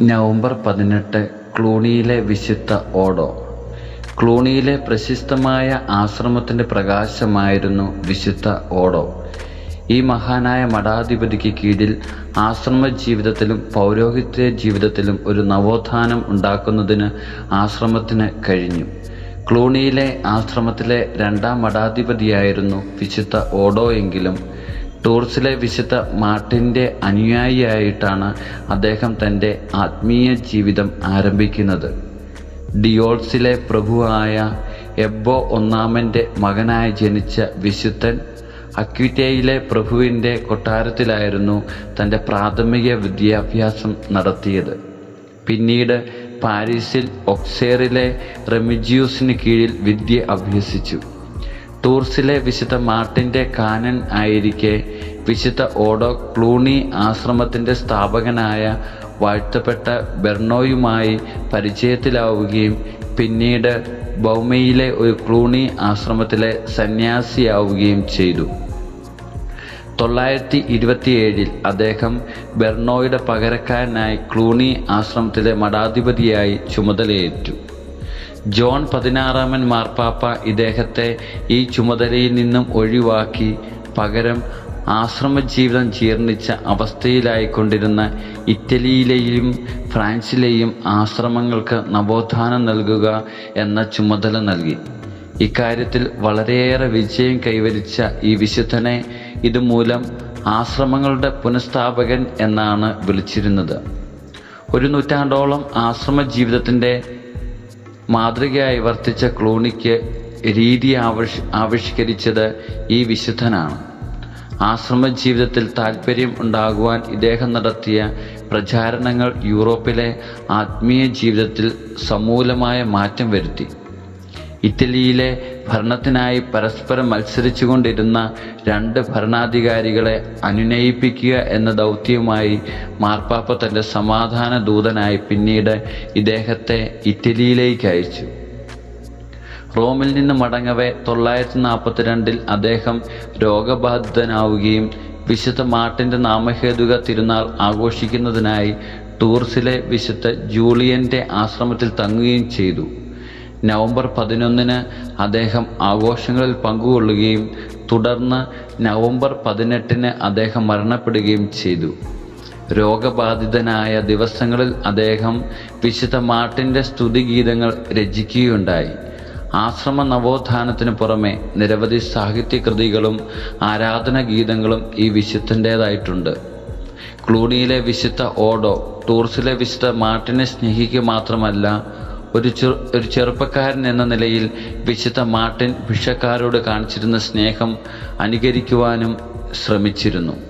November പതിനെട്ട് ക്ലൂണിയിലെ വിശുദ്ധ ഓഡോ ക്ലൂണിയിലെ പ്രശസ്തമായ ആശ്രമത്തിൻ്റെ പ്രകാശമായിരുന്നു വിശുദ്ധ ഓഡോ ഈ മഹാനായ മഠാധിപതിക്ക് കീഴിൽ ആശ്രമ ജീവിതത്തിലും പൗരോഹിത്യ ജീവിതത്തിലും ഒരു നവോത്ഥാനം ഉണ്ടാക്കുന്നതിന് ആശ്രമത്തിന് കഴിഞ്ഞു ക്ലൂണിയിലെ ആശ്രമത്തിലെ രണ്ടാം മഠാധിപതിയായിരുന്നു വിശുദ്ധ ഓഡോ എങ്കിലും ടൂർസിലെ വിശുദ്ധ മാർട്ടിൻ്റെ അനുയായിയായിട്ടാണ് അദ്ദേഹം തൻ്റെ ആത്മീയ ജീവിതം ആരംഭിക്കുന്നത് ഡിയോൾസിലെ പ്രഭുവായ എബ്ബോ ഒന്നാമൻ്റെ മകനായി ജനിച്ച വിശുദ്ധൻ അക്വിറ്റയിലെ പ്രഭുവിൻ്റെ കൊട്ടാരത്തിലായിരുന്നു തൻ്റെ പ്രാഥമിക വിദ്യാഭ്യാസം നടത്തിയത് പിന്നീട് പാരീസിൽ ഒക്സേറിലെ റെമിജിയൂസിന് കീഴിൽ വിദ്യ അഭ്യസിച്ചു ടൂർസിലെ വിശുദ്ധ മാർട്ടിൻ്റെ കാനൻ ആയിരിക്കെ വിശുദ്ധ ഓഡോ ക്ലൂണി ആശ്രമത്തിൻ്റെ സ്ഥാപകനായ വാഴ്ത്തപ്പെട്ട ബെർണോയുമായി പരിചയത്തിലാവുകയും പിന്നീട് ബൗമയിലെ ഒരു ക്ലൂണി ആശ്രമത്തിലെ സന്യാസിയാവുകയും ചെയ്തു തൊള്ളായിരത്തി ഇരുപത്തിയേഴിൽ അദ്ദേഹം ബെർണോയുടെ പകരക്കാരനായി ക്ലൂണി ആശ്രമത്തിലെ മഠാധിപതിയായി ചുമതലയേറ്റു ജോൺ പതിനാറാമൻ മാർപ്പാപ്പ ഇദ്ദേഹത്തെ ഈ ചുമതലയിൽ നിന്നും ഒഴിവാക്കി പകരം ആശ്രമ ജീവിതം ജീർണിച്ച അവസ്ഥയിലായിക്കൊണ്ടിരുന്ന ഇറ്റലിയിലെയും ഫ്രാൻസിലെയും ആശ്രമങ്ങൾക്ക് നവോത്ഥാനം നൽകുക എന്ന ചുമതല നൽകി ഇക്കാര്യത്തിൽ വളരെയേറെ വിജയം കൈവരിച്ച ഈ വിശുദ്ധനെ ഇതുമൂലം ആശ്രമങ്ങളുടെ പുനഃസ്ഥാപകൻ എന്നാണ് വിളിച്ചിരുന്നത് ഒരു നൂറ്റാണ്ടോളം ആശ്രമ ജീവിതത്തിൻ്റെ മാതൃകയായി വർത്തിച്ച ക്ലൂണിക്ക് രീതി ആവിഷ് ആവിഷ്കരിച്ചത് ഈ വിശുദ്ധനാണ് ആശ്രമ ജീവിതത്തിൽ താല്പര്യം ഉണ്ടാകുവാൻ ഇദ്ദേഹം നടത്തിയ പ്രചാരണങ്ങൾ യൂറോപ്പിലെ ആത്മീയ ജീവിതത്തിൽ സമൂലമായ മാറ്റം വരുത്തി ഇറ്റലിയിലെ ഭരണത്തിനായി പരസ്പരം മത്സരിച്ചുകൊണ്ടിരുന്ന രണ്ട് ഭരണാധികാരികളെ അനുനയിപ്പിക്കുക എന്ന ദൗത്യവുമായി മാർപ്പാപ്പ തൻ്റെ സമാധാന ദൂതനായി പിന്നീട് ഇദ്ദേഹത്തെ ഇറ്റലിയിലേക്ക് അയച്ചു റോമിൽ നിന്ന് മടങ്ങവെ തൊള്ളായിരത്തി നാൽപ്പത്തിരണ്ടിൽ അദ്ദേഹം രോഗബാധിതനാവുകയും വിശുദ്ധ മാർട്ടിൻ്റെ നാമഹേതുക തിരുനാൾ ആഘോഷിക്കുന്നതിനായി ടൂർസിലെ വിശുദ്ധ ജൂലിയൻ്റെ ആശ്രമത്തിൽ തങ്ങുകയും ചെയ്തു നവംബർ പതിനൊന്നിന് അദ്ദേഹം ആഘോഷങ്ങളിൽ പങ്കുകൊള്ളുകയും തുടർന്ന് നവംബർ പതിനെട്ടിന് അദ്ദേഹം മരണപ്പെടുകയും ചെയ്തു രോഗബാധിതനായ ദിവസങ്ങളിൽ അദ്ദേഹം വിശുദ്ധ മാർട്ടിൻ്റെ സ്തുതിഗീതങ്ങൾ രചിക്കുകയുണ്ടായി ആശ്രമ നവോത്ഥാനത്തിന് പുറമെ നിരവധി സാഹിത്യകൃതികളും ആരാധന ഗീതങ്ങളും ഈ വിശുദ്ധൻ്റേതായിട്ടുണ്ട് ക്ലൂണിയിലെ വിശുദ്ധ ഓഡോ ടൂർസിലെ വിശുദ്ധ മാർട്ടിനെ സ്നേഹിക്കുക മാത്രമല്ല ഒരു ചെ ഒരു ചെറുപ്പക്കാരൻ എന്ന നിലയിൽ വിശുദ്ധ മാർട്ടിൻ ഭിഷക്കാരോട് കാണിച്ചിരുന്ന സ്നേഹം അനുകരിക്കുവാനും ശ്രമിച്ചിരുന്നു